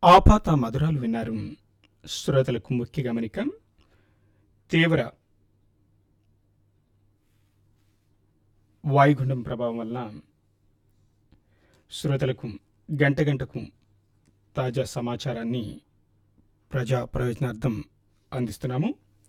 ఆపాత మధురాలు విన్నారు శ్రోతలకు ముఖ్య గమనిక తీవ్ర వాయుగుండం ప్రభావం వల్ల శ్రోతలకు గంట గంటకు తాజా సమాచారాన్ని ప్రజా ప్రయోజనార్థం అందిస్తున్నాము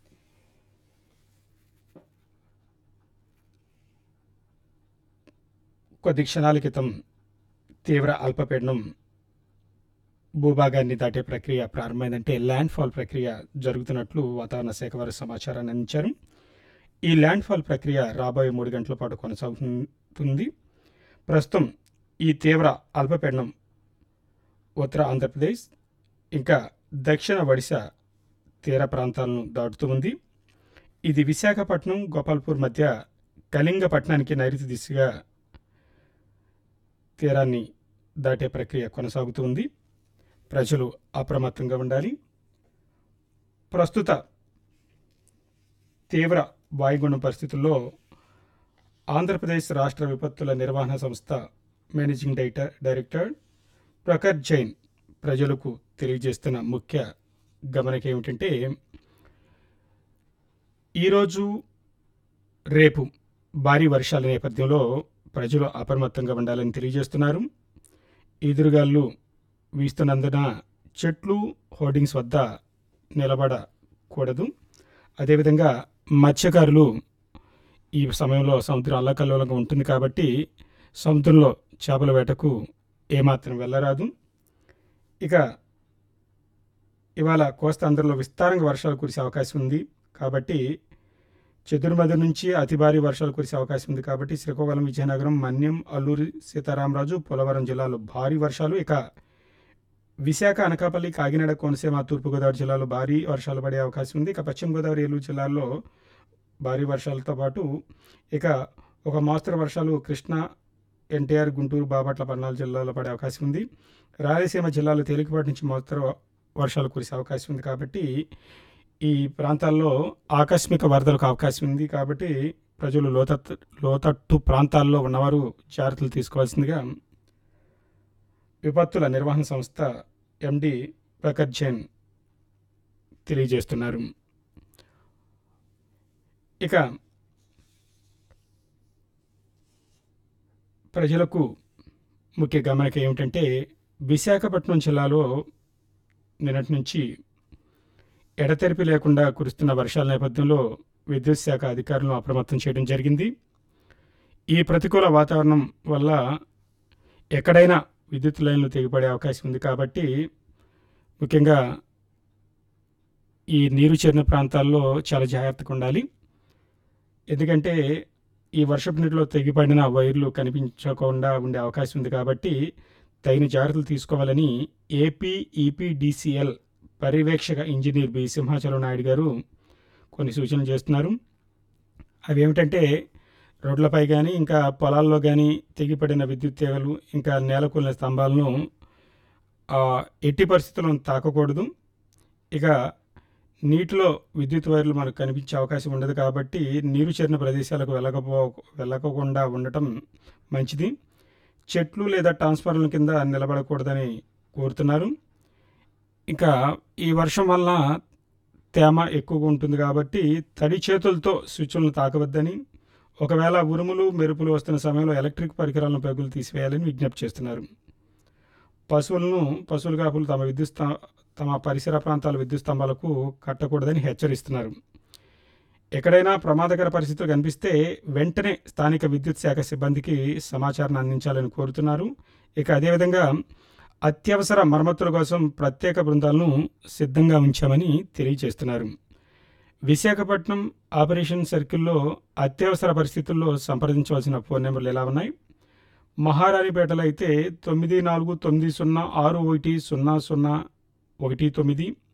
కొద్ది క్షణాల క్రితం తీవ్ర అల్పపీడనం భూభాగాన్ని దాటే ప్రక్రియ ప్రారంభమైందంటే ల్యాండ్ ఫాల్ ప్రక్రియ జరుగుతున్నట్లు వాతావరణ శాఖ వారు సమాచారాన్ని అందించారు ఈ ల్యాండ్ ఫాల్ ప్రక్రియ రాబోయే మూడు గంటల పాటు కొనసాగుతుంది ప్రస్తుతం ఈ తీవ్ర అల్పపీడనం ఉత్తర ఆంధ్రప్రదేశ్ ఇంకా దక్షిణ ఒడిశా తీర ప్రాంతాలను దాటుతూ ఉంది ఇది విశాఖపట్నం గోపాల్పూర్ మధ్య కళింగపట్నానికి నైరుతి దిశగా తీరాన్ని దాటే ప్రక్రియ కొనసాగుతూ ఉంది ప్రజలు అప్రమత్తంగా ఉండాలి ప్రస్తుత తీవ్ర వాయుగుండం పరిస్థితుల్లో ఆంధ్రప్రదేశ్ రాష్ట్ర విపత్తుల నిర్వహణ సంస్థ managing director director Prakhar Jain ప్రజలకు తెలియజేస్తున్న ముఖ్య గమనిక ఏమిటంటే ఈరోజు రేపు భారీ వర్షాల నేపథ్యంలో ప్రజలు అప్రమత్తంగా ఉండాలని తెలియజేస్తున్నారు ఎదురుగాళ్ళు వీస్తున్నందున చెట్లు హోర్డింగ్స్ వద్ద నిలబడకూడదు అదేవిధంగా మత్స్యకారులు ఈ సమయంలో సముద్రం అల్లకల్లోలంగా ఉంటుంది కాబట్టి సముద్రంలో చేపల వేటకు ఏమాత్రం వెళ్ళరాదు ఇక ఇవాళ కోస్తాంధ్రలో విస్తారంగా వర్షాలు కురిసే అవకాశం ఉంది కాబట్టి చతుర్మది నుంచి అతి భారీ వర్షాలు కురిసే అవకాశం ఉంది కాబట్టి శ్రీకాకుళం విజయనగరం మన్యం అల్లూరి సీతారామరాజు పోలవరం జిల్లాలో భారీ వర్షాలు ఇక విశాఖ అనకాపల్లి కాకినాడ కోనసీమ తూర్పుగోదావరి జిల్లాలో భారీ వర్షాలు పడే అవకాశం ఉంది ఇక పశ్చిమ గోదావరి ఏలూరు జిల్లాల్లో భారీ వర్షాలతో పాటు ఇక ఒక మోస్తరు వర్షాలు కృష్ణా ఎన్టీఆర్ గుంటూరు బాపట్ల పల్నాడు జిల్లాలో పడే అవకాశం ఉంది రాయలసీమ జిల్లాలో తేలికపాటి నుంచి మోస్తరు వర్షాలు కురిసే అవకాశం ఉంది కాబట్టి ఈ ప్రాంతాల్లో ఆకస్మిక వరదలకు అవకాశం ఉంది కాబట్టి ప్రజలు లోతట్టు లోతట్టు ప్రాంతాల్లో ఉన్నవారు జాగ్రత్తలు తీసుకోవాల్సిందిగా విపత్తుల నిర్వహణ సంస్థ ఎండి ప్రఖర్ జైన్ తెలియజేస్తున్నారు ఇక ప్రజలకు ముఖ్య గమనిక ఏమిటంటే విశాఖపట్నం జిల్లాలో నిన్నటి నుంచి ఎడతెరిపి లేకుండా కురుస్తున్న వర్షాల నేపథ్యంలో విద్యుత్ శాఖ అధికారులను అప్రమత్తం చేయడం జరిగింది ఈ ప్రతికూల వాతావరణం వల్ల ఎక్కడైనా విద్యుత్ లైన్లు తెగిపడే అవకాశం ఉంది కాబట్టి ముఖ్యంగా ఈ నీరు చేరిన ప్రాంతాల్లో చాలా జాగ్రత్తగా ఉండాలి ఎందుకంటే ఈ వర్షపు నీటిలో తెగిపడిన వైర్లు కనిపించకుండా ఉండే అవకాశం ఉంది కాబట్టి తగిన జాగ్రత్తలు తీసుకోవాలని ఏపీ ఈపీడీసీఎల్ పర్యవేక్షక ఇంజనీర్ బి సింహాచలం నాయుడు గారు కొన్ని సూచనలు చేస్తున్నారు అవి ఏమిటంటే రోడ్లపై కానీ ఇంకా పొలాల్లో కానీ తెగిపడిన విద్యుత్ తీగలు ఇంకా నేలకూలిన స్తంభాలను ఆ, ఎట్టి పరిస్థితుల్లో తాకకూడదు ఇక నీటిలో విద్యుత్ వైర్లు మనకు కనిపించే అవకాశం ఉండదు కాబట్టి నీరు చేరిన ప్రదేశాలకు వెళ్ళకపో వెళ్ళకుండా ఉండటం మంచిది చెట్లు లేదా ట్రాన్స్ఫార్మర్ల కింద నిలబడకూడదని కోరుతున్నారు ఇంకా ఈ వర్షం వల్ల తేమ ఎక్కువగా ఉంటుంది కాబట్టి తడి చేతులతో స్విచ్లను తాకవద్దని ఒకవేళ ఉరుములు మెరుపులు వస్తున్న సమయంలో ఎలక్ట్రిక్ పరికరాలను పరుగులు తీసివేయాలని విజ్ఞప్తి చేస్తున్నారు పశువులను పశువుల కాపులు తమ విద్యుత్ స్త- తమ పరిసర ప్రాంతాల విద్యుత్ స్తంభాలకు కట్టకూడదని హెచ్చరిస్తున్నారు ఎక్కడైనా ప్రమాదకర పరిస్థితులు కనిపిస్తే వెంటనే స్థానిక విద్యుత్ శాఖ సిబ్బందికి సమాచారాన్ని అందించాలని కోరుతున్నారు ఇక అదేవిధంగా అత్యవసర మరమ్మతుల కోసం ప్రత్యేక బృందాలను సిద్ధంగా ఉంచామని తెలియజేస్తున్నారు విశాఖపట్నం ఆపరేషన్ సర్కిల్లో అత్యవసర పరిస్థితుల్లో సంప్రదించవలసిన ఫోన్ నెంబర్లు ఎలా ఉన్నాయి మహారాణిపేటలో అయితే తొమ్మిది నాలుగు తొమ్మిది సున్నా ఆరు ఒకటి సున్నా సున్నా ఒకటి తొమ్మిది